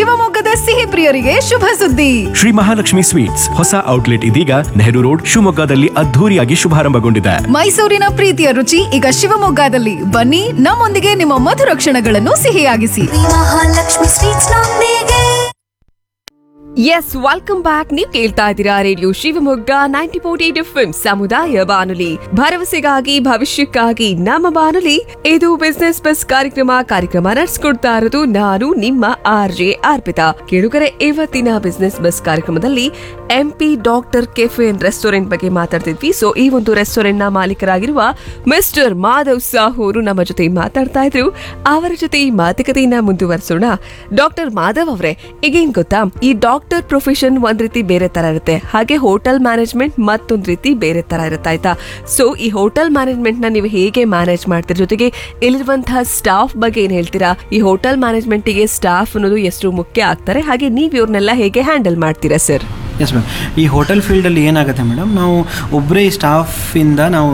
ಶಿವಮೊಗ್ಗದ ಸಿಹಿ ಪ್ರಿಯರಿಗೆ ಶುಭ ಸುದ್ದಿ ಶ್ರೀ ಮಹಾಲಕ್ಷ್ಮಿ ಸ್ವೀಟ್ಸ್ ಹೊಸ ಔಟ್ಲೆಟ್ ಇದೀಗ ನೆಹರು ರೋಡ್ ಶಿವಮೊಗ್ಗದಲ್ಲಿ ಅದ್ಧೂರಿಯಾಗಿ ಶುಭಾರಂಭಗೊಂಡಿದೆ ಮೈಸೂರಿನ ಪ್ರೀತಿಯ ರುಚಿ ಈಗ ಶಿವಮೊಗ್ಗದಲ್ಲಿ ಬನ್ನಿ ನಮ್ಮೊಂದಿಗೆ ನಿಮ್ಮ ಮಧುರ ಕ್ಷಣಗಳನ್ನು ಸಿಹಿಯಾಗಿಸಿ ಮಹಾಲಕ್ಷ್ಮಿ ಸ್ವೀಟ್ಸ್ ನೊಂದಿಗೆ ಎಸ್ ವೆಲ್ಕಮ್ ಬ್ಯಾಕ್ ನೀವು ಕೇಳ್ತಾ ಇದ್ದೀರಾ radio Shivamogga ninety forty eight F ಸಮುದಾಯ ಬಾನುಲಿ ಭರವಸೆಗಾಗಿ ಭವಿಷ್ಯಕ್ಕಾಗಿ ನಮ್ಮ ಬಾನುಲಿ ಇದು ಬಿಸ್ನೆಸ್ ಬಸ್ ಕಾರ್ಯಕ್ರಮ ಕಾರ್ಯಕ್ರಮ ನಡೆಸ್ಕೊಡ್ತಾ ಇರೋದು ನಾನು ನಿಮ್ಮ ಆರ್ ಜೆ ಅರ್ಪಿತಾ ಕೇಳುಗರೆ ಇವತ್ತಿನ ಬಿಸ್ನೆಸ್ ಬಸ್ ಕಾರ್ಯಕ್ರಮದಲ್ಲಿ MP doctor cafe and restaurant ಬಗ್ಗೆ ಮಾತಾಡ್ತಿದ್ವಿ ಸೊ ಈ ಒಂದು ರೆಸ್ಟೋರೆಂಟ್ ನ ಮಾಲೀಕರಾಗಿರುವ ಮಿಸ್ಟರ್ ಮಾಧವ್ ಸಾಹು ಅವರು ನಮ್ಮ ಜೊತೆ ಮಾತಾಡ್ತಾ ಇದ್ರು ಅವರ ಜೊತೆ ಈ ಮಾತುಕತೆಯನ್ನ ಮುಂದುವರಿಸೋಣ ಡಾಕ್ಟರ್ ಮಾಧವ್ ಅವರೇ ಈಗೇನ್ ಗೊತ್ತಾ ಈ ಡಾಕ್ಟರ್ ಪ್ರೊಫೆಷನ್ ಒಂದ್ ರೀತಿ ಬೇರೆ ತರ ಇರುತ್ತೆ ಹಾಗೆ ಹೋಟೆಲ್ ಮ್ಯಾನೇಜ್ಮೆಂಟ್ ಮತ್ತೊಂದ್ ರೀತಿ ಬೇರೆ ತರ ಇರುತ್ತೆ ಆಯ್ತಾ ಸೊ ಈ ಹೋಟೆಲ್ ಮ್ಯಾನೇಜ್ಮೆಂಟ್ ನ ನೀವು ಹೇಗೆ ಮ್ಯಾನೇಜ್ ಮಾಡ್ತೀರಾ ಜೊತೆಗೆ ಇಲ್ಲಿರುವಂತಹ ಸ್ಟಾಫ್ ಬಗ್ಗೆ ಏನ್ ಹೇಳ್ತೀರಾ ಈ ಹೋಟೆಲ್ ಮ್ಯಾನೇಜ್ಮೆಂಟ್ ಗೆ ಸ್ಟಾಫ್ ಅನ್ನೋದು ಎಷ್ಟು ಮುಖ್ಯ ಆಗ್ತಾರೆ ಹಾಗೆ ನೀವು ಇವ್ರನ್ನೆಲ್ಲ ಹೇಗೆ ಹ್ಯಾಂಡಲ್ ಮಾಡ್ತೀರಾ ಸರ್ ಎಸ್ ಮ್ಯಾಮ್ ಈ ಹೋಟೆಲ್ ಫೀಲ್ಡಲ್ಲಿ ಏನಾಗುತ್ತೆ ಮೇಡಮ್ ನಾವು ಒಬ್ಬರೇ ಸ್ಟಾಫಿಂದ ನಾವು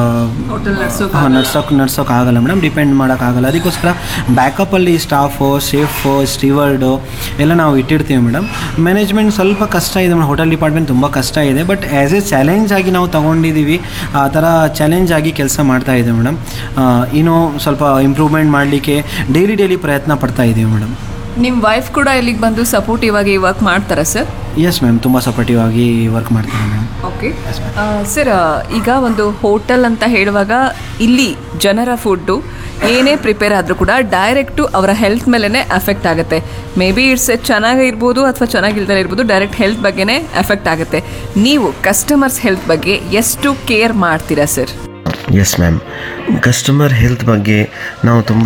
ನಡ್ಸೋಕೆ ನಡ್ಸೋಕೆ ಆಗಲ್ಲ ಮೇಡಮ್ ಡಿಪೆಂಡ್ ಮಾಡೋಕ್ಕಾಗಲ್ಲ ಅದಕ್ಕೋಸ್ಕರ ಬ್ಯಾಕಪ್ಪಲ್ಲಿ ಸ್ಟಾಫು ಶೇಫು ಸ್ಟೀವರ್ಡು ಎಲ್ಲ ನಾವು ಇಟ್ಟಿರ್ತೀವಿ ಮೇಡಮ್ ಮ್ಯಾನೇಜ್ಮೆಂಟ್ ಸ್ವಲ್ಪ ಕಷ್ಟ ಇದೆ ಮೇಡಮ್ ಹೋಟೆಲ್ ಡಿಪಾರ್ಟ್ಮೆಂಟ್ ತುಂಬ ಕಷ್ಟ ಇದೆ ಬಟ್ ಆ್ಯಸ್ ಎ ಚಾಲೆಂಜ್ ಆಗಿ ನಾವು ತೊಗೊಂಡಿದ್ದೀವಿ ಆ ಥರ ಚಾಲೆಂಜ್ ಆಗಿ ಕೆಲಸ ಮಾಡ್ತಾ ಇದ್ದೀವಿ ಮೇಡಮ್ ಇನ್ನೂ ಸ್ವಲ್ಪ ಇಂಪ್ರೂವ್ಮೆಂಟ್ ಮಾಡಲಿಕ್ಕೆ ಡೈಲಿ ಡೈಲಿ ಪ್ರಯತ್ನ ಪಡ್ತಾ ಇದ್ದೀವಿ ಮೇಡಮ್ ನಿಮ್ಮ ವೈಫ್ ಕೂಡ ಇಲ್ಲಿಗೆ ಬಂದು ಸಪೋರ್ಟಿವ್ ಆಗಿ ವರ್ಕ್ ಮಾಡ್ತಾರಾ ಸರ್ ಎಸ್ ಮ್ಯಾಮ್ ತುಂಬ ಸಪೋರ್ಟಿವ್ ಆಗಿ ವರ್ಕ್ ಮಾಡ್ತೀನಿ ಮ್ಯಾಮ್ ಓಕೆ ಸರ್ ಈಗ ಒಂದು ಹೋಟೆಲ್ ಅಂತ ಹೇಳುವಾಗ ಇಲ್ಲಿ ಜನರ ಫುಡ್ಡು ಏನೇ ಪ್ರಿಪೇರ್ ಆದರೂ ಕೂಡ ಡೈರೆಕ್ಟು ಅವರ ಹೆಲ್ತ್ ಮೇಲೇ ಅಫೆಕ್ಟ್ ಆಗುತ್ತೆ ಮೇ ಬಿ ಇಟ್ಸ್ ಚೆನ್ನಾಗಿ ಇರ್ಬೋದು ಅಥವಾ ಚೆನ್ನಾಗಿಲ್ದೇ ಇರ್ಬೋದು ಡೈರೆಕ್ಟ್ ಹೆಲ್ತ್ ಬಗ್ಗೆನೇ ಎಫೆಕ್ಟ್ ಆಗುತ್ತೆ ನೀವು ಕಸ್ಟಮರ್ಸ್ ಹೆಲ್ತ್ ಬಗ್ಗೆ ಎಷ್ಟು ಕೇರ್ ಮಾಡ್ತೀರಾ sir yes ma'am customer health ಬಗ್ಗೆ ನಾವು ತುಂಬ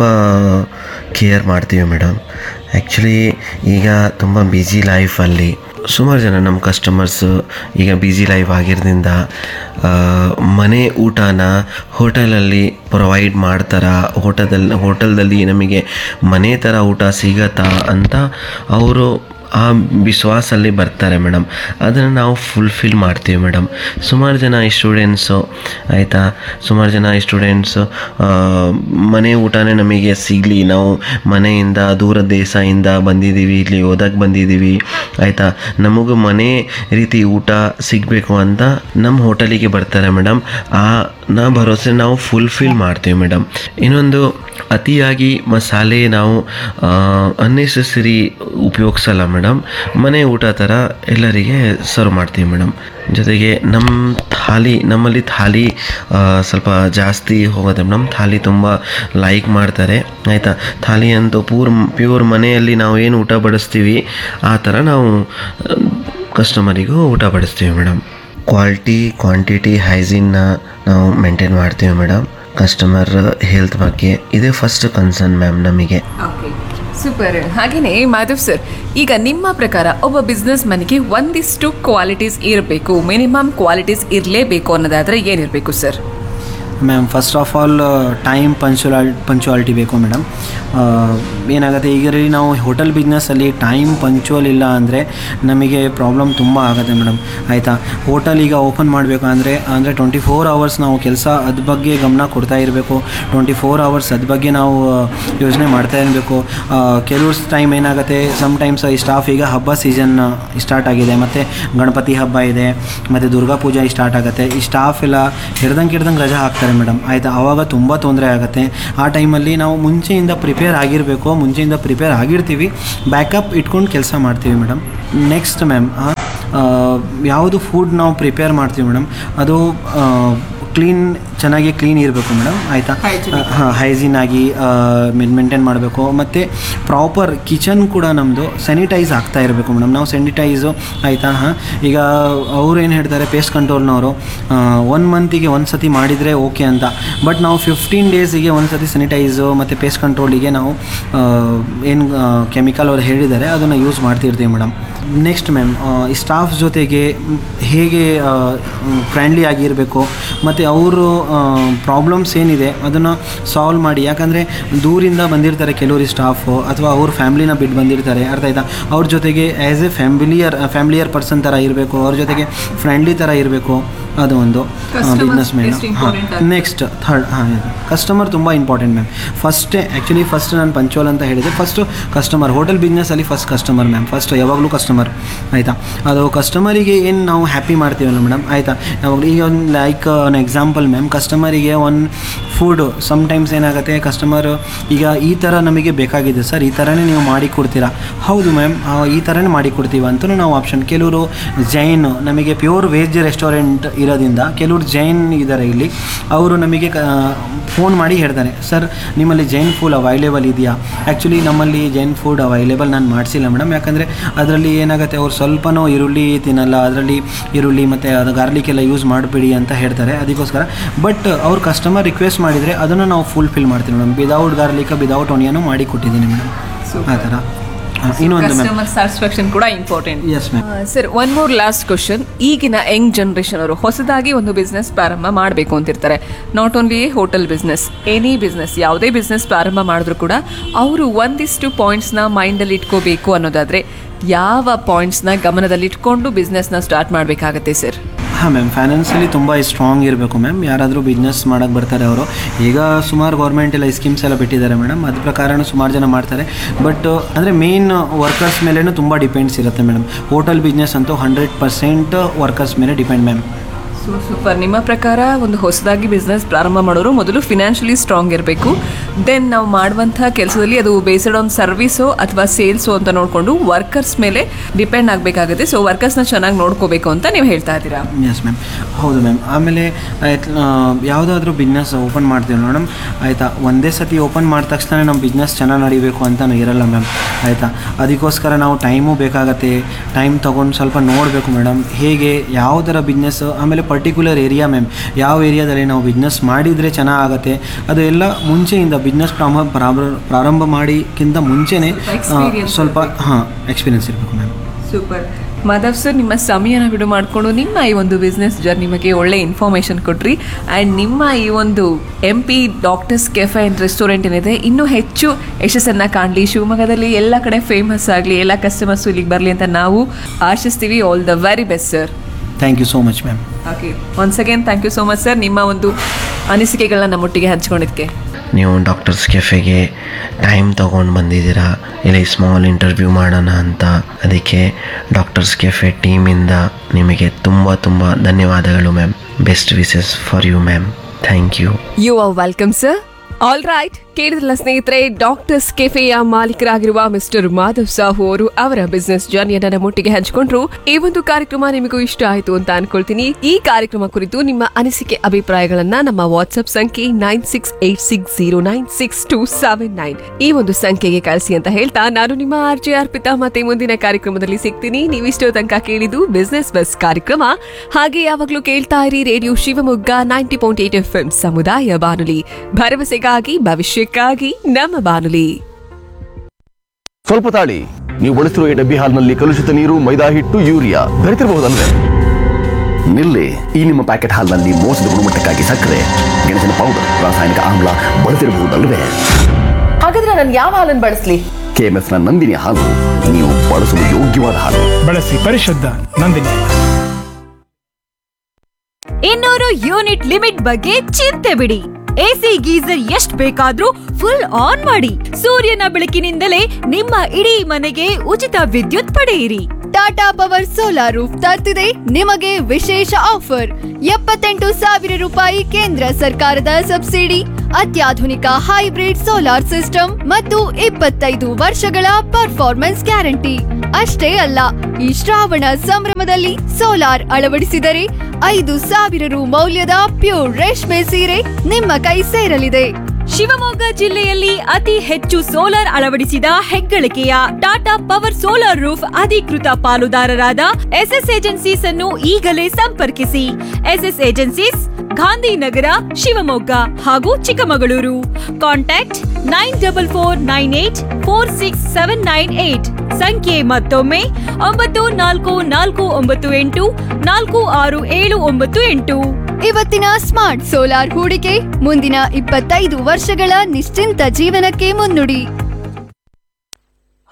ಕೇರ್ ಮಾಡ್ತೀವಿ ಮೇಡಮ್ ಆ್ಯಕ್ಚುಲಿ ಈಗ ತುಂಬ ಬ್ಯುಸಿ ಲೈಫಲ್ಲಿ ಸುಮಾರು ಜನ ನಮ್ಮ ಕಸ್ಟಮರ್ಸು ಈಗ ಬ್ಯುಸಿ ಲೈಫ್ ಆಗಿರೋದ್ರಿಂದ ಆ, ಮನೆ ಊಟನ ಹೋಟೆಲಲ್ಲಿ ಪ್ರೊವೈಡ್ ಮಾಡ್ತಾರಾ ಹೋಟೆಲ್ ಹೋಟೆಲ್ದಲ್ಲಿ ನಮಗೆ ಮನೆ ಥರ ಊಟ ಸಿಗತ್ತಾ ಅಂತ ಅವರು ಆ ವಿಶ್ವಾಸಲ್ಲಿ ಬರ್ತಾರೆ ಮೇಡಮ್ ಅದನ್ನು ನಾವು ಫುಲ್ಫಿಲ್ ಮಾಡ್ತೀವಿ ಮೇಡಮ್ ಸುಮಾರು ಜನ ಸ್ಟೂಡೆಂಟ್ಸು ಆಯಿತಾ ಸುಮಾರು ಜನ ಸ್ಟೂಡೆಂಟ್ಸು ಮನೆ ಊಟನೇ ನಮಗೆ ಸಿಗಲಿ ನಾವು ಮನೆಯಿಂದ ದೂರ ದೇಶದಿಂದ ಬಂದಿದ್ದೀವಿ ಇಲ್ಲಿ ಓದಕ್ಕೆ ಬಂದಿದ್ದೀವಿ ಆಯಿತಾ ನಮಗೂ ಮನೆ ರೀತಿ ಊಟ ಸಿಗಬೇಕು ಅಂತ ನಮ್ಮ ಹೋಟೆಲಿಗೆ ಬರ್ತಾರೆ ಮೇಡಮ್ ಆ ನಾ ಭರೋಸೆ ನಾವು ಫುಲ್ಫಿಲ್ ಮಾಡ್ತೀವಿ ಮೇಡಮ್ ಇನ್ನೊಂದು ಅತಿಯಾಗಿ ಮಸಾಲೆ ನಾವು ಅನ್ನೆಸೆಸರಿ ಉಪಯೋಗಿಸಲ್ಲ ಮೇಡಮ್ ಮನೆ ಊಟ ಥರ ಎಲ್ಲರಿಗೆ ಸರ್ವ್ ಮಾಡ್ತೀವಿ ಮೇಡಮ್ ಜೊತೆಗೆ ನಮ್ಮ ಥಾಲಿ ನಮ್ಮಲ್ಲಿ ಥಾಲಿ ಆ, ಸ್ವಲ್ಪ ಜಾಸ್ತಿ ಹೋಗುತ್ತೆ ಮೇಡಮ್ ಥಾಲಿ ತುಂಬ ಲೈಕ್ ಮಾಡ್ತಾರೆ ಆಯಿತಾ ಥಾಲಿ ಅಂತೂ ಪೂರ್ ಪ್ಯೂರ್ ಮನೆಯಲ್ಲಿ ನಾವು ಏನು ಊಟ ಬಡಿಸ್ತೀವಿ ಆ ಥರ ನಾವು ಕಸ್ಟಮರಿಗೂ ಊಟ ಬಡಿಸ್ತೀವಿ ಮೇಡಮ್ ಕ್ವಾಲಿಟಿ ಕ್ವಾಂಟಿಟಿ ಹೈಜೀನ್ನ ನಾವು ಮೇಂಟೈನ್ ಮಾಡ್ತೀವಿ ಮೇಡಮ್ ಕಸ್ಟಮರ್ ಹೆಲ್ತ್ ಬಗ್ಗೆ ಇದೇ ಫಸ್ಟ್ ಕನ್ಸರ್ನ್ ಮ್ಯಾಮ್ ನಮಗೆ ಓಕೆ ಸೂಪರ್ ಹಾಗೆಯೇ ಮಾಧವ್ ಸರ್ ಈಗ ನಿಮ್ಮ ಪ್ರಕಾರ ಒಬ್ಬ ಬಿಸ್ನೆಸ್ ಮನಿಗೆ ಒಂದಿಷ್ಟು ಕ್ವಾಲಿಟೀಸ್ ಇರಬೇಕು ಮಿನಿಮಮ್ ಕ್ವಾಲಿಟೀಸ್ ಇರಲೇಬೇಕು ಅನ್ನೋದಾದರೆ ಏನಿರಬೇಕು sir ma'am first of all time punctual punctuality ಬೇಕು ಮೇಡಮ್ ಏನಾಗುತ್ತೆ ಈಗ ರೀ ನಾವು ಹೋಟೆಲ್ ಬಿಸ್ನೆಸ್ಸಲ್ಲಿ ಟೈಮ್ ಪಂಚುವಲ್ ಇಲ್ಲ ಅಂದರೆ ನಮಗೆ ಪ್ರಾಬ್ಲಮ್ ತುಂಬ ಆಗುತ್ತೆ ಮೇಡಮ್ ಆಯಿತಾ ಹೋಟೆಲ್ ಈಗ ಓಪನ್ ಮಾಡಬೇಕು ಅಂದರೆ ಅಂದರೆ ಟ್ವೆಂಟಿ ಫೋರ್ ಅವರ್ಸ್ ನಾವು ಕೆಲಸ ಅದ್ರ ಬಗ್ಗೆ ಗಮನ ಕೊಡ್ತಾ ಇರಬೇಕು ಟ್ವೆಂಟಿ ಫೋರ್ ಅವರ್ಸ್ ಅದ್ರ ಬಗ್ಗೆ ನಾವು ಯೋಚನೆ ಮಾಡ್ತಾ ಇರಬೇಕು ಕೆಲವು ಟೈಮ್ ಏನಾಗುತ್ತೆ ಸಮ್ ಟೈಮ್ಸ್ ಈ ಸ್ಟಾಫ್ ಈಗ ಹಬ್ಬ ಸೀಸನ್ ಸ್ಟಾರ್ಟ್ ಆಗಿದೆ ಮತ್ತು ಗಣಪತಿ ಹಬ್ಬ ಇದೆ ಮತ್ತು ದುರ್ಗಾ ಪೂಜೆ ಸ್ಟಾರ್ಟ್ ಆಗುತ್ತೆ ಈ ಸ್ಟಾಫ್ ಎಲ್ಲ ಹಿಡ್ದಂಗೆ ಹಿಡ್ದಂಗೆ ರಜಾ ಹಾಕ್ತಾರೆ ಮೇಡಮ್ ಆಯಿತಾ ಆವಾಗ ತುಂಬ ತೊಂದರೆ ಆಗುತ್ತೆ ಆ ಟೈಮಲ್ಲಿ ನಾವು ಮುಂಚೆಯಿಂದ ಪ್ರಿಪೇರ್ ಆಗಿರಬೇಕು ಮುಂಚೆಯಿಂದ ಪ್ರಿಪೇರ್ ಆಗಿರ್ತೀವಿ ಬ್ಯಾಕಪ್ ಇಟ್ಕೊಂಡು ಕೆಲಸ ಮಾಡ್ತೀವಿ ಮೇಡಮ್ ನೆಕ್ಸ್ಟ್ ಮ್ಯಾಮ್ ಯಾವುದು ಫುಡ್ ನಾವು ಪ್ರಿಪೇರ್ ಮಾಡ್ತೀವಿ ಮೇಡಮ್ ಅದು ಕ್ಲೀನ್ ಚೆನ್ನಾಗಿ ಕ್ಲೀನ್ ಇರಬೇಕು ಮೇಡಮ್ ಆಯಿತಾ ಹಾಂ ಹೈಜೀನ್ ಆಗಿ ಮೇಂಟೈನ್ ಮಾಡಬೇಕು ಮತ್ತು ಪ್ರಾಪರ್ ಕಿಚನ್ ಕೂಡ ನಮ್ಮದು ಸ್ಯಾನಿಟೈಸ್ ಆಗ್ತಾ ಇರಬೇಕು ಮೇಡಮ್ ನಾವು ಸ್ಯಾನಿಟೈಸು ಆಯಿತಾ ಹಾಂ ಈಗ ಅವ್ರು ಏನು ಹೇಳ್ತಾರೆ ಪೇಸ್ಟ್ ಕಂಟ್ರೋಲ್ನವರು ಒನ್ ಮಂತಿಗೆ ಒಂದು ಸತಿ ಮಾಡಿದರೆ ಓಕೆ ಅಂತ ಬಟ್ ನಾವು ಫಿಫ್ಟೀನ್ ಡೇಸಿಗೆ ಒಂದು ಸತಿ ಸ್ಯಾನಿಟೈಸು ಮತ್ತು ಪೇಸ್ಟ್ ಕಂಟ್ರೋಲಿಗೆ ನಾವು ಏನು ಕೆಮಿಕಲ್ ಅವ್ರು ಹೇಳಿದ್ದಾರೆ ಅದನ್ನು ಯೂಸ್ ಮಾಡ್ತಿರ್ತೀವಿ ಮೇಡಮ್ ನೆಕ್ಸ್ಟ್ ಮ್ಯಾಮ್ ಈ ಸ್ಟಾಫ್ ಜೊತೆಗೆ ಮ್, ಹೇಗೆ ಫ್ರೆಂಡ್ಲಿ ಆಗಿರಬೇಕು ಮತ್ತು ಅವರು ಪ್ರಾಬ್ಲಮ್ಸ್ ಏನಿದೆ ಅದನ್ನು ಸಾಲ್ವ್ ಮಾಡಿ ಯಾಕಂದರೆ ದೂರಿಂದ ಬಂದಿರ್ತಾರೆ ಕೆಲವರು ಸ್ಟಾಫು ಅಥವಾ ಅವ್ರ ಫ್ಯಾಮ್ಲಿನ ಬಿಟ್ಟು ಬಂದಿರ್ತಾರೆ ಅರ್ಥ ಆಯ್ತಾ ಅವ್ರ ಜೊತೆಗೆ as a familiar familiar person ಥರ ಇರಬೇಕು ಅವ್ರ ಜೊತೆಗೆ ಫ್ರೆಂಡ್ಲಿ ಥರ ಇರಬೇಕು ಅದು ಒಂದು Customers ಬಿಸ್ನೆಸ್ ಮ್ಯಾನ್ ಎಷ್ಟು important ಹಾಂ ಆಗುತ್ತೆ? ನೆಕ್ಸ್ಟ್ ಥರ್ಡ್ ಹಾಂ ಕಸ್ಟಮರ್ ತುಂಬ ಇಂಪಾರ್ಟೆಂಟ್ ಮ್ಯಾಮ್ ಫಸ್ಟೇ ಆ್ಯಕ್ಚುಲಿ ಫಸ್ಟ್ ನಾನು ಪಂಚೋಲ್ ಅಂತ ಹೇಳಿದೆ ಫಸ್ಟು ಕಸ್ಟಮರ್ ಹೋಟೆಲ್ ಬಿಸ್ನೆಸ್ಸಲ್ಲಿ ಫಸ್ಟ್ ಕಸ್ಟಮರ್ ಮ್ಯಾಮ್ ಫಸ್ಟ್ ಯಾವಾಗಲೂ ಕಸ್ಟಮರ್ ಆಯಿತಾ ಅದು ಕಸ್ಟಮರಿಗೆ ಏನು ನಾವು ಹ್ಯಾಪಿ ಮಾಡ್ತೀವಲ್ಲ ಮೇಡಮ್ ಆಯಿತಾ ಯಾವಾಗಲೂ ಈಗ ಒಂದು ಲೈಕ್ ಒನ್ ಎಕ್ಸಾಂಪಲ್ ಮ್ಯಾಮ್ ಕಸ್ಟಮರಿಗೆ ಒಂದು ಫುಡ್ ಸಮ್ಟೈಮ್ಸ್ ಏನಾಗುತ್ತೆ ಕಸ್ಟಮರ್ ಈಗ ಈ ಥರ ನಮಗೆ ಬೇಕಾಗಿದೆ ಸರ್ ಈ ಥರನೇ ನೀವು ಮಾಡಿ ಕೊಡ್ತೀರಾ ಹೌದು ಮ್ಯಾಮ್ ಈ ಥರನೇ ಮಾಡಿ ಕೊಡ್ತೀವಿ ಅಂತಲೂ ನಾವು ಆಪ್ಷನ್ ಕೆಲವರು ಜೈನ್ ನಮಗೆ ಪ್ಯೂರ್ ವೆಜ್ ರೆಸ್ಟೋರೆಂಟ್ ಇರೋದ್ರಿಂದ ಕೆಲವರು ಜೈನ್ ಇದ್ದಾರೆ ಇಲ್ಲಿ ಅವರು ನಮಗೆ ಫೋನ್ ಮಾಡಿ ಹೇಳ್ತಾರೆ ಸರ್ ನಿಮ್ಮಲ್ಲಿ ಜೈನ್ ಫುಡ್ ಅವೈಲೇಬಲ್ ಇದೆಯಾ ಆ್ಯಕ್ಚುಲಿ ನಮ್ಮಲ್ಲಿ ಜೈನ್ ಫುಡ್ ಅವೈಲೇಬಲ್ ನಾನು ಮಾಡಿಸಿಲ್ಲ ಮೇಡಮ್ ಯಾಕಂದರೆ ಅದರಲ್ಲಿ ಏನಾಗುತ್ತೆ ಅವ್ರು ಸ್ವಲ್ಪನೂ ಈರುಳ್ಳಿ ತಿನ್ನಲ್ಲ ಅದರಲ್ಲಿ ಈರುಳ್ಳಿ ಮತ್ತು ಅದು ಗಾರ್ಲಿಕ್ ಎಲ್ಲ ಯೂಸ್ ಮಾಡಿಬಿಡಿ ಅಂತ ಹೇಳ್ತಾರೆ ಅದಕ್ಕೋಸ್ಕರ ಬಟ್ ಅವ್ರ ಕಸ್ಟಮರ್ ರಿಕ್ವೆಸ್ಟ್ ಮಾಡಿದರೆ ಅದನ್ನು ನಾವು ಫುಲ್ಫಿಲ್ ಮಾಡ್ತೀವಿ madam without garlic without onion ಮಾಡಿ ಕೊಟ್ಟಿದ್ದೀನಿ ಮೇಡಮ್ ಆ ಥರ ಹಾಂ, ಇನ್ನೊಂದು ಮ್ಯಾಮ್ ಕಸ್ಟಮರ್ ಸ್ಯಾಟಿಸ್ಫ್ಯಾಕ್ಷನ್ ಕೂಡ important yes ma'am sir one more last question ಈಗಿನ ಯಂಗ್ ಜನರೇಷನ್ ಅವರು ಹೊಸದಾಗಿ ಒಂದು ಬಿಸ್ನೆಸ್ ಪ್ರಾರಂಭ ಮಾಡಬೇಕು ಅಂತಿರ್ತಾರೆ not only hotel business any business ಯಾವುದೇ ಬಿಸ್ನೆಸ್ ಪ್ರಾರಂಭ ಮಾಡಿದ್ರು ಕೂಡ ಅವರು ಒಂದಿಷ್ಟು ಪಾಯಿಂಟ್ಸ್ನ ಮೈಂಡಲ್ಲಿ ಇಟ್ಕೋಬೇಕು ಅನ್ನೋದಾದರೆ ಯಾವ ಪಾಯಿಂಟ್ಸ್ನ ಗಮನದಲ್ಲಿಟ್ಕೊಂಡು ಬಿಸ್ನೆಸ್ನ ಸ್ಟಾರ್ಟ್ ಮಾಡಬೇಕಾಗತ್ತೆ ಸರ್ ಹಾಂ ಮ್ಯಾಮ್ ಫೈನಾನ್ಸಲ್ಲಿ ತುಂಬ ಸ್ಟ್ರಾಂಗ್ ಇರಬೇಕು ಮ್ಯಾಮ್ ಯಾರಾದರೂ ಬಿಸ್ನೆಸ್ ಮಾಡೋಕ್ಕೆ ಬರ್ತಾರೆ ಅವರು ಈಗ ಸುಮಾರು ಗೌರ್ಮೆಂಟ್ ಎಲ್ಲ ಸ್ಕೀಮ್ಸ್ ಎಲ್ಲ ಬಿಟ್ಟಿದ್ದಾರೆ ಮೇಡಮ್ ಅದ್ರ ಪ್ರಕಾರನೂ ಸುಮಾರು ಜನ ಮಾಡ್ತಾರೆ ಬಟ್ ಅಂದರೆ ಮೇನ್ ವರ್ಕರ್ಸ್ ಮೇಲೇ ತುಂಬ ಡಿಪೆಂಡ್ಸ್ ಇರುತ್ತೆ ಮೇಡಮ್ ಹೋಟೆಲ್ ಬಿಸ್ನೆಸ್ ಅಂತೂ ಹಂಡ್ರೆಡ್ ಪರ್ಸೆಂಟ್ ವರ್ಕರ್ಸ್ ಮೇಲೆ ಡಿಪೆಂಡ್ ಮ್ಯಾಮ್ ಸೊ ಸೂಪರ್ ನಿಮ್ಮ ಪ್ರಕಾರ ಒಂದು ಹೊಸದಾಗಿ ಬಿಸ್ನೆಸ್ ಪ್ರಾರಂಭ ಮಾಡೋರು ಮೊದಲು ಫಿನಾನ್ಷಿಯಲಿ ಸ್ಟ್ರಾಂಗ್ ಇರಬೇಕು ದೆನ್ ನಾವು ಮಾಡುವಂಥ ಕೆಲಸದಲ್ಲಿ ಅದು ಬೇಸ್ಡ್ ಆನ್ ಸರ್ವಿಸು ಅಥವಾ ಸೇಲ್ಸು ಅಂತ ನೋಡಿಕೊಂಡು ವರ್ಕರ್ಸ್ ಮೇಲೆ ಡಿಪೆಂಡ್ ಆಗಬೇಕಾಗುತ್ತೆ ಸೊ ವರ್ಕರ್ಸ್ನ ಚೆನ್ನಾಗಿ ನೋಡ್ಕೋಬೇಕು ಅಂತ ನೀವು ಹೇಳ್ತಾ ಇದ್ದೀರಾ ಎಸ್ ಮ್ಯಾಮ್ ಹೌದು ಮ್ಯಾಮ್ ಆಮೇಲೆ ಯಾವುದಾದ್ರೂ ಬಿಸ್ನೆಸ್ ಓಪನ್ ಮಾಡ್ತೀವಿ ಮೇಡಮ್ ಆಯಿತಾ ಒಂದೇ ಸತಿ ಓಪನ್ ಮಾಡಿದ ತಕ್ಷಣ ನಮ್ಮ ಬಿಸ್ನೆಸ್ ಚೆನ್ನಾಗಿ ನಡಿಬೇಕು ಅಂತ ಇರಲ್ಲ ಮ್ಯಾಮ್ ಆಯಿತಾ ಅದಕ್ಕೋಸ್ಕರ ನಾವು ಟೈಮು ಬೇಕಾಗತ್ತೆ ಟೈಮ್ ತೊಗೊಂಡು ಸ್ವಲ್ಪ ನೋಡಬೇಕು ಮೇಡಮ್ ಹೇಗೆ ಯಾವ ಥರ ಬಿಸ್ನೆಸ್ ಆಮೇಲೆ ಪರ್ಟಿಕ್ಯುಲರ್ ಏರಿಯಾ ಮ್ಯಾಮ್ ಯಾವ ಏರಿಯಾದಲ್ಲಿ ನಾವು ಬಿಸ್ನೆಸ್ ಮಾಡಿದರೆ ಚೆನ್ನಾಗತ್ತೆ ಅದು ಎಲ್ಲ ಮುಂಚೆಯಿಂದ ಬಿಸ್ನೆಸ್ ಪ್ರಾರಂಭ ಪ್ರಾರಂಭ- ಪ್ರಾರಂಭ ಮಾಡಿಕ್ಕಿಂತ ಮುಂಚೆನೇ ಆ, Experience ಸ್ವಲ್ಪ ಹಾಂ ಎಕ್ಸ್ಪೀರಿಯನ್ಸ್ ಇರಬೇಕು ಮ್ಯಾಮ್ ಸೂಪರ್ ಮಾಧವ್ ಸರ್ ನಿಮ್ಮ ಸಮಯನ ಬಿಡು ಮಾಡಿಕೊಂಡು ನಿಮ್ಮ ಈ ಒಂದು ಬಿಸ್ನೆಸ್ ಜರ್ನಿ ಬಗ್ಗೆ ಒಳ್ಳೆ ಇನ್ಫಾರ್ಮೇಷನ್ ಕೊಟ್ರಿ ಆ್ಯಂಡ್ ನಿಮ್ಮ ಈ ಒಂದು M P Doctors Cafe and restaurant ಏನಿದೆ ಇನ್ನೂ ಹೆಚ್ಚು ಯಶಸ್ಸನ್ನು ಕಾಣಲಿ ಶಿವಮೊಗ್ಗದಲ್ಲಿ ಎಲ್ಲ ಕಡೆ ಫೇಮಸ್ ಆಗಲಿ ಎಲ್ಲ ಕಸ್ಟಮರ್ಸು ಇಲ್ಲಿಗೆ ಬರಲಿ ಅಂತ ನಾವು ಆಶಿಸ್ತೀವಿ all the very best sir thank you so much ma'am okay once again thank you so much sir ನಿಮ್ಮ ಒಂದು ಅನಿಸಿಕೆಗಳನ್ನ ನಮ್ಮೊಟ್ಟಿಗೆ ಹಂಚ್ಕೊಂಡಿದ್ದಕ್ಕೆ ನೀವು ಡಾಕ್ಟರ್ಸ್ ಕೆಫೆಗೆ ಟೈಮ್ ತೊಗೊಂಡು ಬಂದಿದ್ದೀರಾ ಇಲ್ಲಿ ಸ್ಮಾಲ್ ಇಂಟರ್ವ್ಯೂ ಮಾಡೋಣ ಅಂತ ಅದಕ್ಕೆ ಡಾಕ್ಟರ್ಸ್ ಕೆಫೆ ಟೀಮಿಂದ ನಿಮಗೆ ತುಂಬ ತುಂಬ ಧನ್ಯವಾದಗಳು ma'am best wishes for you ma'am thank you you are welcome sir all right ಕೇಳಿದ್ರಲ್ಲ ಸ್ನೇಹಿತರೆ ಡಾಕ್ಟರ್ಸ್ ಕೆಫೆಯ ಮಾಲೀಕರಾಗಿರುವ ಮಿಸ್ಟರ್ ಮಾಧವ್ ಸಾಹು ಅವರು ಅವರ ಬಿಸ್ನೆಸ್ ಜರ್ನಿಯನ್ನ ನಮ್ಮೊಟ್ಟಿಗೆ ಹಂಚಿಕೊಂಡ್ರು ಈ ಒಂದು ಕಾರ್ಯಕ್ರಮ ನಿಮಗೂ ಇಷ್ಟ ಆಯ್ತು ಅಂತ ಅನ್ಕೊಳ್ತೀನಿ ಈ ಕಾರ್ಯಕ್ರಮ ಕುರಿತು ನಿಮ್ಮ ಅನಿಸಿಕೆ ಅಭಿಪ್ರಾಯಗಳನ್ನ ನಮ್ಮ ವಾಟ್ಸ್ಆಪ್ ಸಂಖ್ಯೆ nine six eight six zero nine six two seven nine ಈ ಒಂದು ಸಂಖ್ಯೆಗೆ ಕಳಿಸಿ ಅಂತ ಹೇಳ್ತಾ ನಾನು ನಿಮ್ಮ ಆರ್ ಜೆ ಅರ್ಪಿತಾ ಮತ್ತೆ ಮುಂದಿನ ಕಾರ್ಯಕ್ರಮದಲ್ಲಿ ಸಿಗ್ತೀನಿ ನೀವಿಷ್ಟೋ ತನಕ ಕೇಳಿದ್ದು ಬಿಸ್ನೆಸ್ ಬಸ್ ಕಾರ್ಯಕ್ರಮ ಹಾಗೆ ಯಾವಾಗ್ಲೂ ಕೇಳ್ತಾ ಇರಿ radio Shivamogga ninety point eight F M ಸಮುದಾಯ ಬಾನುಲಿ ಭರವಸೆಗಾಗಿ ಭವಿಷ್ಯಕ್ಕಾಗಿ ನಮ್ಮ ಬಾನುಲಿ ಸ್ವಲ್ಪ ತಾಳಿ ನೀವು ಬಳಸಿರುವ ಈ ಡಬ್ಬಿ ಹಾಲ್ನಲ್ಲಿ ಕಲುಷಿತ ನೀರು ಮೈದಾ ಹಿಟ್ಟು ಯೂರಿಯಾ ಬೆರೆತಿರಬಹುದಲ್ವೇ ನಿಲ್ಲಿ ಈ ನಿಮ್ಮ ಪ್ಯಾಕೆಟ್ ಹಾಲ್ನಲ್ಲಿ ಮೋಸದ ಗುಣಮಟ್ಟಕ್ಕಾಗಿ ಸಕ್ಕರೆ ಗೆಣಸಿನ ಪೌಡರ್ ರಾಸಾಯನಿಕ ಆಮ್ಲ ಬಳಸಿರಬಹುದಲ್ವೇ ಹಾಗಾದ್ರೆ ನಾನು ಯಾವ ಹಾಲನ್ನು ಬಳಸಲಿ ಕೆಎಂಎಫ್ ನ ನಂದಿನಿ ಹಾಲು ನೀವು ಬಳಸುವ ಯೋಗ್ಯವಾದ ಹಾಲು ಬಳಸಿ ಪರಿಶುದ್ಧ ನಂದಿನಿ ಇನ್ನೂರು ಯೂನಿಟ್ ಲಿಮಿಟ್ ಬಗ್ಗೆ ಚಿಂತೆ ಬಿಡಿ ಎಸಿ ಗೀಸರ್ ಎಷ್ಟ್ ಬೇಕಾದ್ರೂ ಫುಲ್ ಆನ್ ಮಾಡಿ ಸೂರ್ಯನ ಬೆಳಕಿನಿಂದಲೇ ನಿಮ್ಮ ಇಡೀ ಮನೆಗೆ ಉಚಿತ ವಿದ್ಯುತ್ ಪಡೆಯಿರಿ ಟಾಟಾ ಪವರ್ ಸೋಲಾರ್ ರೂಫ್ ತರ್ತಿದೆ ನಿಮಗೆ ವಿಶೇಷ ಆಫರ್ ಎಪ್ಪತ್ತೆಂಟು ಸಾವಿರ ರೂಪಾಯಿ ಕೇಂದ್ರ ಸರ್ಕಾರದ ಸಬ್ಸಿಡಿ ಅತ್ಯಾಧುನಿಕ ಹೈಬ್ರಿಡ್ ಸೋಲಾರ್ ಸಿಸ್ಟಮ್ ಮತ್ತು ಇಪ್ಪತ್ತೈದು ವರ್ಷಗಳ ಪರ್ಫಾರ್ಮೆನ್ಸ್ ಗ್ಯಾರಂಟಿ ಅಷ್ಟೇ ಅಲ್ಲ ಈ ಶ್ರಾವಣ ಸಂಭ್ರಮದಲ್ಲಿ ಸೋಲಾರ್ ಅಳವಡಿಸಿದರೆ ಐದು ಸಾವಿರ ರು ಮೌಲ್ಯದ ಪ್ಯೂರ್ ರೇಷ್ಮೆ ಸೀರೆ ನಿಮ್ಮ ಕೈ ಸೇರಲಿದೆ ಶಿವಮೊಗ್ಗ ಜಿಲ್ಲೆಯಲ್ಲಿ ಅತಿ ಹೆಚ್ಚು ಸೋಲಾರ್ ಅಳವಡಿಸಿದ ಹೆಗ್ಗಳಿಕೆಯ ಟಾಟಾ ಪವರ್ ಸೋಲಾರ್ ರೂಫ್ ಅಧಿಕೃತ ಪಾಲುದಾರರಾದ ಎಸ್ಎಸ್ ಏಜೆನ್ಸೀಸ್ ಅನ್ನು ಈಗಲೇ ಸಂಪರ್ಕಿಸಿ ಎಸ್ಎಸ್ ಏಜೆನ್ಸೀಸ್ ಗಾಂಧಿನಗರ ಶಿವಮೊಗ್ಗ ಹಾಗೂ Chikkamagaluru contact nine double four nine eight four six seven nine eight ಸಂಖ್ಯೆ ಮತ್ತೊಮ್ಮೆ ಒಂಬತ್ತು ನಾಲ್ಕು ನಾಲ್ಕು ಒಂಬತ್ತು ಎಂಟು ನಾಲ್ಕು ಆರು ಏಳು ಒಂಬತ್ತು ಎಂಟು ಇವತ್ತಿನ ಸ್ಮಾರ್ಟ್ ಸೋಲಾರ್ ಹೂಡಿಕೆ ಮುಂದಿನ ಇಪ್ಪತ್ತೈದು ವರ್ಷಗಳ ನಿಶ್ಚಿಂತ ಜೀವನಕ್ಕೆ ಮುನ್ನುಡಿ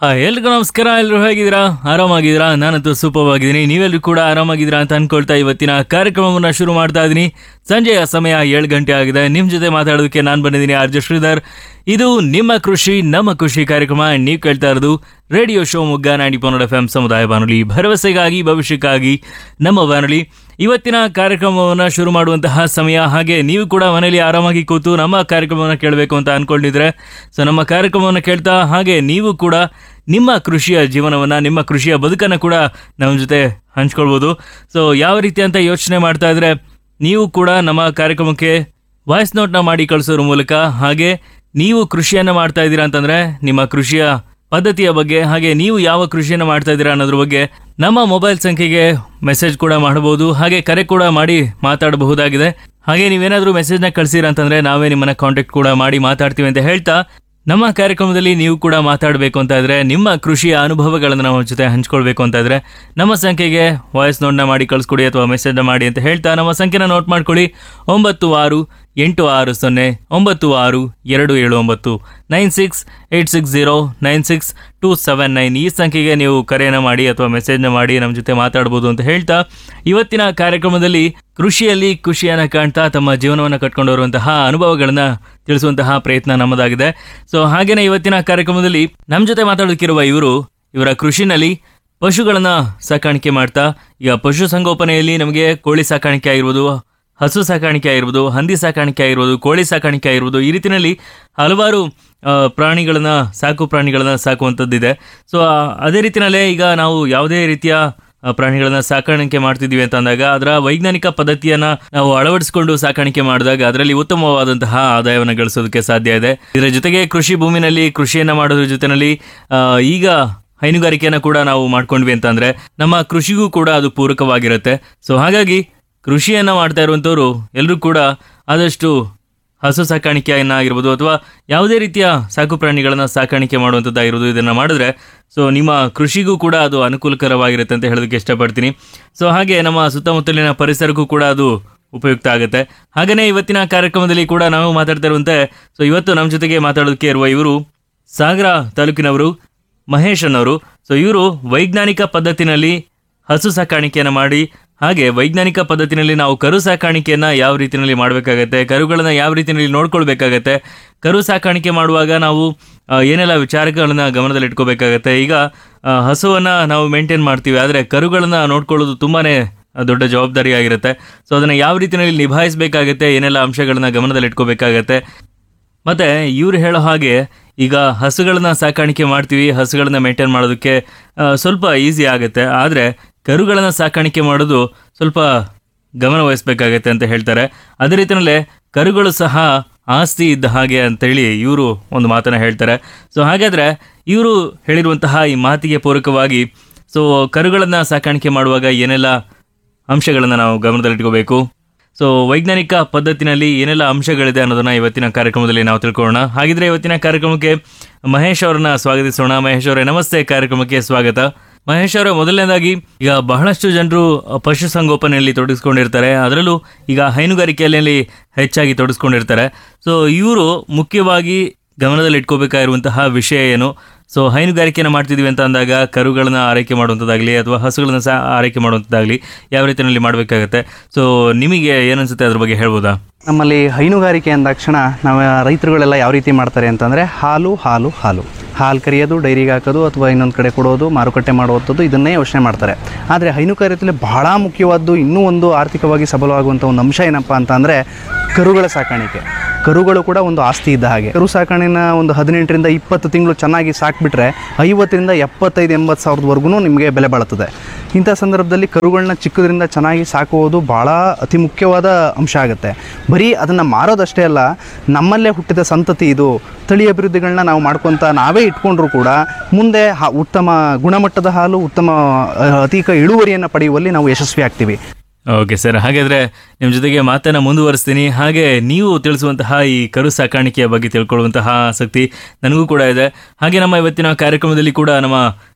ಹಾಯ್ ಎಲ್ರಿಗೂ ನಮಸ್ಕಾರ ಎಲ್ಲರೂ ಹೇಗಿದ್ದೀರಾ ಆರಾಮಾಗಿದ್ದೀರಾ ನಾನಂತೂ ಸೂಪರ್ ಆಗಿದ್ದೀನಿ ನೀವೆಲ್ಲರೂ ಕೂಡ ಆರಾಮಾಗಿದ್ದೀರಾ ಅಂತ ಅನ್ಕೊಳ್ತಾ ಇವತ್ತಿನ ಕಾರ್ಯಕ್ರಮವನ್ನು ಶುರು ಮಾಡ್ತಾ ಇದ್ದೀನಿ ಸಂಜೆಯ ಸಮಯ ಏಳು ಗಂಟೆ ಆಗಿದೆ ನಿಮ್ಮ ಜೊತೆ ಮಾತಾಡೋದಕ್ಕೆ ನಾನು ಬಂದಿದ್ದೀನಿ ಆರ್ ಜೆ ಶ್ರೀಧರ್ ಇದು ನಿಮ್ಮ ಕೃಷಿ ನಮ್ಮ ಖುಷಿ ಕಾರ್ಯಕ್ರಮ ನೀವು ಕೇಳ್ತಾ ಇರೋದು ರೇಡಿಯೋ ಶೋ ಮುಗ್ಗ ನಾಡಿ ಪನ್ನಡ ಎಫ್ ಎಂ ಸಮುದಾಯ ಬಾನುಲಿ ಭರವಸೆಗಾಗಿ ಭವಿಷ್ಯಕ್ಕಾಗಿ ನಮ್ಮ ಬಾನುಲಿ ಇವತ್ತಿನ ಕಾರ್ಯಕ್ರಮವನ್ನು ಶುರು ಮಾಡುವಂತಹ ಸಮಯ ಹಾಗೆ ನೀವು ಕೂಡ ಮನೆಯಲ್ಲಿ ಆರಾಮಾಗಿ ಕೂತು ನಮ್ಮ ಕಾರ್ಯಕ್ರಮವನ್ನು ಕೇಳಬೇಕು ಅಂತ ಅನ್ಕೊಂಡಿದ್ರೆ ಸೊ ನಮ್ಮ ಕಾರ್ಯಕ್ರಮವನ್ನು ಕೇಳ್ತಾ ಹಾಗೆ ನೀವು ಕೂಡ ನಿಮ್ಮ ಕೃಷಿಯ ಜೀವನವನ್ನು ನಿಮ್ಮ ಕೃಷಿಯ ಬದುಕನ್ನು ಕೂಡ ನಮ್ಮ ಜೊತೆ ಹಂಚ್ಕೊಳ್ಬೋದು ಸೊ ಯಾವ ರೀತಿ ಅಂತ ಯೋಚನೆ ಮಾಡ್ತಾ ಇದ್ರೆ ನೀವು ಕೂಡ ನಮ್ಮ ಕಾರ್ಯಕ್ರಮಕ್ಕೆ ವಾಯ್ಸ್ ನೋಟ್ನ ಮಾಡಿ ಕಳಿಸೋದ್ರ ಮೂಲಕ ಹಾಗೆ ನೀವು ಕೃಷಿಯನ್ನು ಮಾಡ್ತಾ ಇದ್ದೀರಾ ಅಂತಂದ್ರೆ ನಿಮ್ಮ ಕೃಷಿಯ ಪದ್ಧತಿಯ ಬಗ್ಗೆ ಹಾಗೆ ನೀವು ಯಾವ ಕೃಷಿಯನ್ನು ಮಾಡ್ತಾ ಇದ್ದೀರಾ ಅನ್ನೋದ್ರ ಬಗ್ಗೆ ನಮ್ಮ ಮೊಬೈಲ್ ಸಂಖ್ಯೆಗೆ ಮೆಸೇಜ್ ಕೂಡ ಮಾಡಬಹುದು ಹಾಗೆ ಕರೆ ಕೂಡ ಮಾಡಿ ಮಾತಾಡಬಹುದಾಗಿದೆ ಹಾಗೆ ನೀವೇನಾದರೂ ಮೆಸೇಜ್ನ ಕಳಿಸಿರ ಅಂತಂದ್ರೆ ನಾವೇ ನಿಮ್ಮನ್ನ ಕಾಂಟ್ಯಾಕ್ಟ್ ಕೂಡ ಮಾಡಿ ಮಾತಾಡ್ತೀವಿ ಅಂತ ಹೇಳ್ತಾ ನಮ್ಮ ಕಾರ್ಯಕ್ರಮದಲ್ಲಿ ನೀವು ಕೂಡ ಮಾತಾಡಬೇಕು ಅಂತ ಇದ್ರೆ ನಿಮ್ಮ ಕೃಷಿಯ ಅನುಭವಗಳನ್ನು ನಮ್ಮ ಜೊತೆ ಹಂಚ್ಕೊಳ್ಬೇಕು ಅಂತ ಇದ್ರೆ ನಮ್ಮ ಸಂಖ್ಯೆಗೆ ವಾಯ್ಸ್ ನೋಟ್ನ ಮಾಡಿ ಕಳಿಸ್ಕೊಡಿ ಅಥವಾ ಮೆಸೇಜ್ನ ಮಾಡಿ ಅಂತ ಹೇಳ್ತಾ ನಮ್ಮ ಸಂಖ್ಯೆನ ನೋಟ್ ಮಾಡ್ಕೊಳ್ಳಿ ಒಂಬತ್ತು ಆರು ಎಂಟು ಆರು ಸೊನ್ನೆ ಒಂಬತ್ತು ಆರು ಎರಡು ಏಳು ಒಂಬತ್ತು nine six eight six zero nine six two seven nine ಈ ಸಂಖ್ಯೆಗೆ ನೀವು ಕರೆಯನ್ನು ಮಾಡಿ ಅಥವಾ ಮೆಸೇಜ್ನ ಮಾಡಿ ನಮ್ಮ ಜೊತೆ ಮಾತಾಡ್ಬೋದು ಅಂತ ಹೇಳ್ತಾ ಇವತ್ತಿನ ಕಾರ್ಯಕ್ರಮದಲ್ಲಿ ಕೃಷಿಯಲ್ಲಿ ಖುಷಿಯನ್ನು ಕಾಣ್ತಾ ತಮ್ಮ ಜೀವನವನ್ನು ಕಟ್ಕೊಂಡು ಬರುವಂತಹ ಅನುಭವಗಳನ್ನ ತಿಳಿಸುವಂತಹ ಪ್ರಯತ್ನ ನಮ್ಮದಾಗಿದೆ ಸೊ ಹಾಗೇನೆ ಇವತ್ತಿನ ಕಾರ್ಯಕ್ರಮದಲ್ಲಿ ನಮ್ಮ ಜೊತೆ ಮಾತಾಡೋದಕ್ಕಿರುವ ಇವರು ಇವರ ಕೃಷಿನಲ್ಲಿ ಪಶುಗಳನ್ನ ಸಾಕಾಣಿಕೆ ಮಾಡ್ತಾ ಈಗ ಪಶು ಸಂಗೋಪನೆಯಲ್ಲಿ ನಮಗೆ ಕೋಳಿ ಸಾಕಾಣಿಕೆ ಆಗಿರ್ಬೋದು ಹಸು ಸಾಕಾಣಿಕೆ ಆಗಿರ್ಬೋದು ಹಂದಿ ಸಾಕಾಣಿಕೆ ಆಗಿರ್ಬೋದು ಕೋಳಿ ಸಾಕಾಣಿಕೆ ಆಗಿರ್ಬೋದು ಈ ರೀತಿಯಲ್ಲಿ ಹಲವಾರು ಆ, ಪ್ರಾಣಿಗಳನ್ನ ಸಾಕು ಪ್ರಾಣಿಗಳನ್ನ ಸಾಕುವಂಥದ್ದಿದೆ ಸೊ ಅದೇ ರೀತಿಯಲ್ಲೇ ಈಗ ನಾವು ಯಾವುದೇ ರೀತಿಯ ಆ, ಪ್ರಾಣಿಗಳನ್ನ ಸಾಕಾಣಿಕೆ ಮಾಡ್ತಿದ್ದೀವಿ ಅಂತ ಅಂದಾಗ ಅದರ ವೈಜ್ಞಾನಿಕ ಪದ್ಧತಿಯನ್ನ ನಾವು ಅಳವಡಿಸಿಕೊಂಡು ಸಾಕಾಣಿಕೆ ಮಾಡಿದಾಗ ಅದರಲ್ಲಿ ಉತ್ತಮವಾದಂತಹ ಆದಾಯವನ್ನು ಗಳಿಸೋದಕ್ಕೆ ಸಾಧ್ಯ ಇದೆ ಇದರ ಜೊತೆಗೆ ಕೃಷಿ ಭೂಮಿನಲ್ಲಿ ಕೃಷಿಯನ್ನ ಮಾಡೋದ್ರ ಜೊತೆನಲ್ಲಿ ಆ, ಈಗ ಹೈನುಗಾರಿಕೆಯನ್ನ ಕೂಡ ನಾವು ಮಾಡ್ಕೊಂಡ್ವಿ ಅಂತಂದ್ರೆ ನಮ್ಮ ಕೃಷಿಗೂ ಕೂಡ ಅದು ಪೂರಕವಾಗಿರುತ್ತೆ ಸೊ ಹಾಗಾಗಿ ಕೃಷಿಯನ್ನ ಮಾಡ್ತಾ ಇರುವಂಥವ್ರು ಎಲ್ಲರೂ ಕೂಡ ಆದಷ್ಟು ಹಸು ಸಾಕಾಣಿಕೆಯನ್ನ ಆಗಿರ್ಬೋದು ಅಥವಾ ಯಾವುದೇ ರೀತಿಯ ಸಾಕು ಪ್ರಾಣಿಗಳನ್ನ ಸಾಕಾಣಿಕೆ ಮಾಡುವಂಥದ್ದಾಗಿರ್ಬೋದು ಇದನ್ನ ಮಾಡಿದ್ರೆ ಸೊ ನಿಮ್ಮ ಕೃಷಿಗೂ ಕೂಡ ಅದು ಅನುಕೂಲಕರವಾಗಿರುತ್ತೆ ಅಂತ ಹೇಳೋದಕ್ಕೆ ಇಷ್ಟಪಡ್ತೀನಿ ಸೊ ಹಾಗೆ ನಮ್ಮ ಸುತ್ತಮುತ್ತಲಿನ ಪರಿಸರಕ್ಕೂ ಕೂಡ ಅದು ಉಪಯುಕ್ತ ಆಗುತ್ತೆ ಹಾಗೆಯೇ ಇವತ್ತಿನ ಕಾರ್ಯಕ್ರಮದಲ್ಲಿ ಕೂಡ ನಾವು ಮಾತಾಡ್ತಾ ಇರುವಂತೆ ಸೊ ಇವತ್ತು ನಮ್ಮ ಜೊತೆಗೆ ಮಾತಾಡೋದಕ್ಕೆ ಇರುವ ಇವರು ಸಾಗರ ತಾಲೂಕಿನವರು ಮಹೇಶ್ ಅನ್ನೋರು ಸೊ ಇವರು ವೈಜ್ಞಾನಿಕ ಪದ್ಧತಿನಲ್ಲಿ ಹಸು ಸಾಕಾಣಿಕೆಯನ್ನು ಮಾಡಿ ಹಾಗೆ ವೈಜ್ಞಾನಿಕ ಪದ್ಧತಿನಲ್ಲಿ ನಾವು ಕರು ಸಾಕಾಣಿಕೆಯನ್ನ ಯಾವ ರೀತಿಯಲ್ಲಿ ಮಾಡಬೇಕಾಗತ್ತೆ ಕರುಗಳನ್ನ ಯಾವ ರೀತಿಯಲ್ಲಿ ನೋಡ್ಕೊಳ್ಬೇಕಾಗತ್ತೆ ಕರು ಸಾಕಾಣಿಕೆ ಮಾಡುವಾಗ ನಾವು ಆ, ಏನೆಲ್ಲ ವಿಚಾರಗಳನ್ನ ಗಮನದಲ್ಲಿ ಇಟ್ಕೋಬೇಕಾಗತ್ತೆ ಈಗ ಆ, ಹಸುವನ್ನ ನಾವು ಮೇಂಟೈನ್ ಮಾಡ್ತೀವಿ ಆದರೆ ಕರುಗಳನ್ನ ನೋಡ್ಕೊಳ್ಳೋದು ತುಂಬಾನೇ ದೊಡ್ಡ ಜವಾಬ್ದಾರಿ ಆಗಿರುತ್ತೆ ಸೊ ಅದನ್ನ ಯಾವ ರೀತಿಯಲ್ಲಿ ನಿಭಾಯಿಸಬೇಕಾಗತ್ತೆ ಏನೆಲ್ಲ ಅಂಶಗಳನ್ನ ಗಮನದಲ್ಲಿ ಇಟ್ಕೋಬೇಕಾಗತ್ತೆ ಮತ್ತೆ ಇವ್ರು ಹೇಳೋ ಹಾಗೆ ಈಗ ಹಸುಗಳನ್ನ ಸಾಕಾಣಿಕೆ ಮಾಡ್ತೀವಿ ಹಸುಗಳನ್ನ ಮೇಂಟೈನ್ ಮಾಡೋದಕ್ಕೆ ಆ, ಸ್ವಲ್ಪ ಈಸಿ ಆಗುತ್ತೆ ಆದರೆ ಕರುಗಳನ್ನ ಸಾಕಾಣಿಕೆ ಮಾಡೋದು ಸ್ವಲ್ಪ ಗಮನ ವಹಿಸ್ಬೇಕಾಗತ್ತೆ ಅಂತ ಹೇಳ್ತಾರೆ ಅದೇ ರೀತಿಯಲ್ಲೇ ಕರುಗಳು ಸಹ ಆಸ್ತಿ ಇದ್ದ ಹಾಗೆ ಅಂತೇಳಿ ಇವರು ಒಂದು ಮಾತನ್ನ ಹೇಳ್ತಾರೆ ಸೊ ಹಾಗಾದ್ರೆ ಇವರು ಹೇಳಿರುವಂತಹ ಈ ಮಾತಿಗೆ ಪೂರಕವಾಗಿ ಸೊ ಕರುಗಳನ್ನ ಸಾಕಾಣಿಕೆ ಮಾಡುವಾಗ ಏನೆಲ್ಲ ಅಂಶಗಳನ್ನು ನಾವು ಗಮನದಲ್ಲಿಟ್ಕೋಬೇಕು ಸೊ ವೈಜ್ಞಾನಿಕ ಪದ್ಧತಿನಲ್ಲಿ ಏನೆಲ್ಲ ಅಂಶಗಳಿದೆ ಅನ್ನೋದನ್ನ ಇವತ್ತಿನ ಕಾರ್ಯಕ್ರಮದಲ್ಲಿ ನಾವು ತಿಳ್ಕೊಳ್ಳೋಣ ಹಾಗಿದ್ರೆ ಇವತ್ತಿನ ಕಾರ್ಯಕ್ರಮಕ್ಕೆ ಮಹೇಶ್ ಅವರನ್ನ ಸ್ವಾಗತಿಸೋಣ ಮಹೇಶ್ ಅವರೇ ನಮಸ್ತೆ ಕಾರ್ಯಕ್ರಮಕ್ಕೆ ಸ್ವಾಗತ ಮಹೇಶ್ ಅವರೇ ಮೊದಲನೇದಾಗಿ ಈಗ ಬಹಳಷ್ಟು ಜನರು ಪಶು ಸಂಗೋಪನೆಯಲ್ಲಿ ತೊಡಗಿಸ್ಕೊಂಡಿರ್ತಾರೆ ಅದರಲ್ಲೂ ಈಗ ಹೈನುಗಾರಿಕೆಯಲ್ಲಿ ಹೆಚ್ಚಾಗಿ ತೊಡಗಿಸ್ಕೊಂಡಿರ್ತಾರೆ ಸೊ ಇವರು ಮುಖ್ಯವಾಗಿ ಗಮನದಲ್ಲಿ ಇಟ್ಕೋಬೇಕಾಗಿರುವಂತಹ ವಿಷಯ ಏನು ಸೊ ಹೈನುಗಾರಿಕೆಯನ್ನು ಮಾಡ್ತಿದೀವಿ ಅಂತ ಅಂದಾಗ ಕರುಗಳನ್ನ ಆರೈಕೆ ಮಾಡುವಂಥದ್ದಾಗಲಿ ಅಥವಾ ಹಸುಗಳನ್ನ ಸಹ ಆರೈಕೆ ಮಾಡುವಂಥದ್ದಾಗಲಿ ಯಾವ ರೀತಿಯಲ್ಲಿ ಮಾಡಬೇಕಾಗತ್ತೆ ಸೊ ನಿಮಗೆ ಏನನ್ಸುತ್ತೆ ಅದ್ರ ಬಗ್ಗೆ ಹೇಳ್ಬೋದಾ ನಮ್ಮಲ್ಲಿ ಹೈನುಗಾರಿಕೆ ಅಂದಾಕ್ಷಣ ನಾವು ರೈತರುಗಳೆಲ್ಲ ಯಾವ ರೀತಿ ಮಾಡ್ತಾರೆ ಅಂತಂದರೆ ಹಾಲು ಹಾಲು ಹಾಲು ಹಾಲು ಕರಿಯೋದು ಡೈರಿಗೆ ಹಾಕೋದು ಅಥವಾ ಇನ್ನೊಂದು ಕಡೆ ಕೊಡೋದು ಮಾರುಕಟ್ಟೆ ಮಾಡುವಂಥದ್ದು ಇದನ್ನೇ ಯೋಚನೆ ಮಾಡ್ತಾರೆ ಆದರೆ ಹೈನುಗಾರಿಕೆಯಲ್ಲಿ ಬಹಳ ಮುಖ್ಯವಾದ್ದು ಇನ್ನೂ ಒಂದು ಆರ್ಥಿಕವಾಗಿ ಸಬಲವಾಗುವಂಥ ಒಂದು ಅಂಶ ಏನಪ್ಪ ಅಂತ ಅಂದರೆ ಕರುಗಳ ಸಾಕಾಣಿಕೆ ಕರುಗಳು ಕೂಡ ಒಂದು ಆಸ್ತಿ ಇದ್ದ ಹಾಗೆ ಕರು ಸಾಕಾಣಿನ ಒಂದು ಹದಿನೆಂಟರಿಂದ ಇಪ್ಪತ್ತು ತಿಂಗಳು ಚೆನ್ನಾಗಿ ಸಾಕ್ಬಿಟ್ರೆ ಐವತ್ತರಿಂದ ಎಪ್ಪತ್ತೈದು ಎಂಬತ್ತು ಸಾವಿರದವರೆಗೂ ನಿಮಗೆ ಬೆಲೆ ಬಾಳುತ್ತದೆ ಇಂಥ ಸಂದರ್ಭದಲ್ಲಿ ಕರುಗಳನ್ನ ಚಿಕ್ಕದ್ರಿಂದ ಚೆನ್ನಾಗಿ ಸಾಕುವುದು ಭಾಳ ಅತಿ ಮುಖ್ಯವಾದ ಅಂಶ ಆಗುತ್ತೆ ಬರೀ ಅದನ್ನು ಮಾರೋದಷ್ಟೇ ಅಲ್ಲ ನಮ್ಮಲ್ಲೇ ಹುಟ್ಟಿದ ಸಂತತಿ ಇದು ತಳಿ ಅಭಿವೃದ್ಧಿಗಳನ್ನ ನಾವು ಮಾಡ್ಕೊತ ನಾವೇ ಇಟ್ಕೊಂಡ್ರೂ ಕೂಡ ಮುಂದೆ ಹಾ- ಉತ್ತಮ ಗುಣಮಟ್ಟದ ಹಾಲು ಉತ್ತಮ ಅ, ಅಧಿಕ ಇಳುವರಿಯನ್ನು ಪಡೆಯುವಲ್ಲಿ ನಾವು ಯಶಸ್ವಿ ಆಗ್ತೀವಿ ಓಕೆ ಸರ್ ಹಾಗಾದ್ರೆ ನಿಮ್ಮ ಜೊತೆಗೆ ಮಾತನ್ನ ಮುಂದುವರಿಸ್ತೀನಿ ಹಾಗೆ ನೀವು ತಿಳಿಸುವಂತಹ ಈ ಕರು ಸಾಕಾಣಿಕೆಯ ಬಗ್ಗೆ ತಿಳ್ಕೊಳ್ಳುವಂತಹ ಆಸಕ್ತಿ ನನಗೂ ಕೂಡ ಇದೆ ಹಾಗೆ ನಮ್ಮ ಇವತ್ತಿನ ಕಾರ್ಯಕ್ರಮದಲ್ಲಿ ಕೂಡ ನಮ್ಮ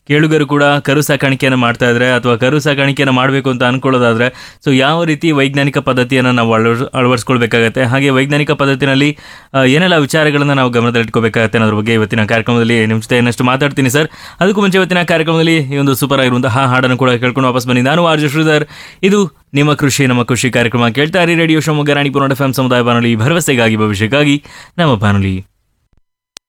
ಕೇಳುಗರು ಕೂಡ ಕರು ಸಾಕಾಣಿಕೆಯನ್ನು ಮಾಡ್ತಾ ಇದ್ರೆ ಅಥವಾ ಕರು ಸಾಕಾಣಿಕೆಯನ್ನು ಮಾಡಬೇಕು ಅಂತ ಅನ್ಕೊಳ್ಳೋದಾದ್ರೆ ಸೊ ಯಾವ ರೀತಿ ವೈಜ್ಞಾನಿಕ ಪದ್ಧತಿಯನ್ನು ನಾವು ಅಳವಡಿಸ್ ಅಳವಡಿಸ್ಕೊಳ್ಬೇಕಾಗತ್ತೆ ಹಾಗೆ ವೈಜ್ಞಾನಿಕ ಪದ್ಧತಿನಲ್ಲಿ ಆ, ಏನೆಲ್ಲ ವಿಚಾರಗಳನ್ನು ನಾವು ಗಮನದಲ್ಲಿಟ್ಕೋಬೇಕಾಗತ್ತೆ ಅನ್ನೋದ್ರ ಬಗ್ಗೆ ಇವತ್ತಿನ ಕಾರ್ಯಕ್ರಮದಲ್ಲಿ ನಿಮ್ಮ ಜೊತೆ ಇನ್ನಷ್ಟು ಮಾತಾಡ್ತೀನಿ ಸರ್ ಅದಕ್ಕೂ ಮುಂಚೆ ಇವತ್ತಿನ ಕಾರ್ಯಕ್ರಮದಲ್ಲಿ ಈ ಒಂದು ಸೂಪರ್ ಆಗಿರುವಂತಹ ಹಾಡನ್ನು ಕೂಡ ಕೇಳ್ಕೊಂಡು ವಾಪಸ್ ಬನ್ನಿ ನಾನು ಆರ್ಜು ಶ್ರೀಧರ್ ಇದು ನಿಮ್ಮ ಕೃಷಿ ನಮ್ಮ ಖುಷಿ ಕಾರ್ಯಕ್ರಮ ಕೇಳ್ತಾ ಇರಿ radio Shivamogga Ranipura F M ಸಮುದಾಯ ಬಾನುಲಿ ಭರವಸೆಗಾಗಿ ಭವಿಷ್ಯಕ್ಕಾಗಿ ನಮ್ಮ ಬಾನುಲಿ